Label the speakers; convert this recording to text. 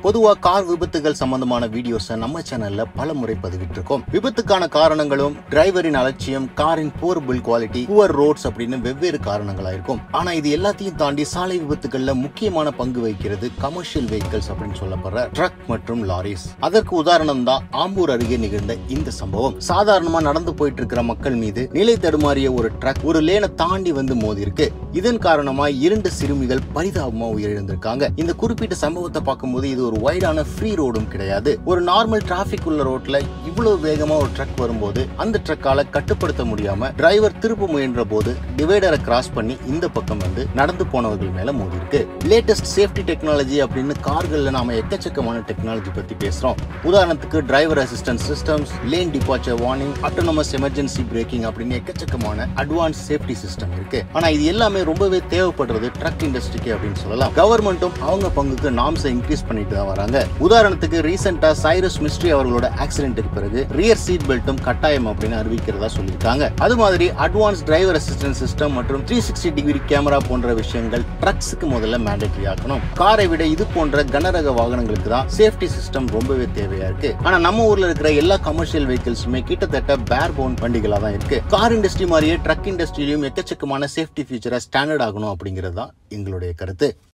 Speaker 1: பொதுவா கார் விபத்துகள் சம்பந்தமான வீடியோஸை நம்ம சேனல்ல பல முறை பதிவிட்டிருக்கோம் விபத்துக்கான காரணங்களும் டிரைவரின் அலட்சியம் காரின் poor build quality poor roads அப்படின்னு வெவ்வேறு காரணங்களா இருக்கும் ஆனா இது எல்லாத்தையும் தாண்டி சாலை விபத்துகள்ல முக்கியமான பங்கு வகிக்கிறது கமர்ஷியல் வெஹிக்கிள்ஸ் அப்படின்னு சொல்லப்படுற ட்ரக் மற்றும் லாரிஸ் அதற்கு உதாரணம் தான் ஆம்பூர் அருகே நிகழ்ந்த இந்த சம்பவம் சாதாரணமா நடந்து போயிட்டு இருக்கிற மக்கள் மீது நிலை தடுமாறிய ஒரு ட்ரக் ஒரு லேனை தாண்டி வந்து மோதி இருக்கு இதன் காரணமா இரண்டு சிறுமிகள் பரிதாபமா உயிரிழந்திருக்காங்க இந்த குறிப்பிட்ட சம்பவத்தை பார்க்கும்போது இது ஒரு வைடான ஃப்ரீ ரோடும் கிடையாது ஒரு நார்மல் டிராபிக் உள்ள ரோட்ல இவ்வளவு வேகமா ஒரு ட்ரக் வரும்போது அந்த ட்ரக்கால கட்டுப்படுத்த முடியாம டிரைவர் திருப்ப முயன்ற போது டிவைடரை கிராஸ் பண்ணி இந்த பக்கம் வந்து நடந்து போனவர்கள் மேல மோதி இருக்கு லேட்டஸ்ட் சேஃப்டி டெக்னாலஜி அப்படின்னு கார்கள்ல நாம எக்கச்சக்கமான டெக்னாலஜி பத்தி பேசுறோம் உதாரணத்துக்கு driver assistance systems lane departure warning autonomous emergency braking அப்படின்னு எக்கச்சக்கமான அட்வான்ஸ் சேஃப்டி சிஸ்டம் இருக்கு ஆனா இது எல்லாமே ரொம்பவே தேவைப்படுறது ட்ரக் இண்டஸ்ட்ரிக்கு அப்படின்னு சொல்லலாம் கவர்மெண்ட்டும் அவங்க பங்குக்கு நாம்ஸை இன்க்ரீஸ் பண்ணிட்டு தான் வராங்க உதாரணத்துக்கு ரீசெண்டா சைரஸ் மிஸ்ட்ரி அவர்களோட ஆக்சிடென்ட்டுக்கு பிறகு ரியர் சீட் பெல்ட்டும் கட்டாயம் அப்படின்னு அறிவிக்கிறதா சொல்லியிருக்காங்க அது மாதிரி அட்வான்ஸ் டிரைவர் அசிஸ்டன்ஸ் சிஸ்டம் மற்றும் த்ரீ சிக்ஸ்டி டிகிரி கேமரா போன்ற விஷயங்கள் ட்ரக்ஸுக்கு முதல்ல மேண்டேட்டரி ஆக்கணும் காரை விட இது போன்ற கனரக வாகனங்களுக்கு தான் சேஃப்டி சிஸ்டம் ரொம்பவே தேவையா இருக்கு ஆனா நம்ம ஊர்ல இருக்கிற எல்லா கமர்ஷியல் வெஹிக்கிள்ஸுமே கிட்டத்தட்ட பேர் போன் வண்டிகளா தான் இருக்கு கார் இண்டஸ்ட்ரி மாதிரியே ட்ரக் இண்டஸ்ட்ரியிலும் எக்கச்சக்கமான சேஃப்டி ஃபீச்சரை ஸ்டாண்டர்ட் ஆகணும் அப்படிங்கிறது தான் எங்களுடைய கருத்து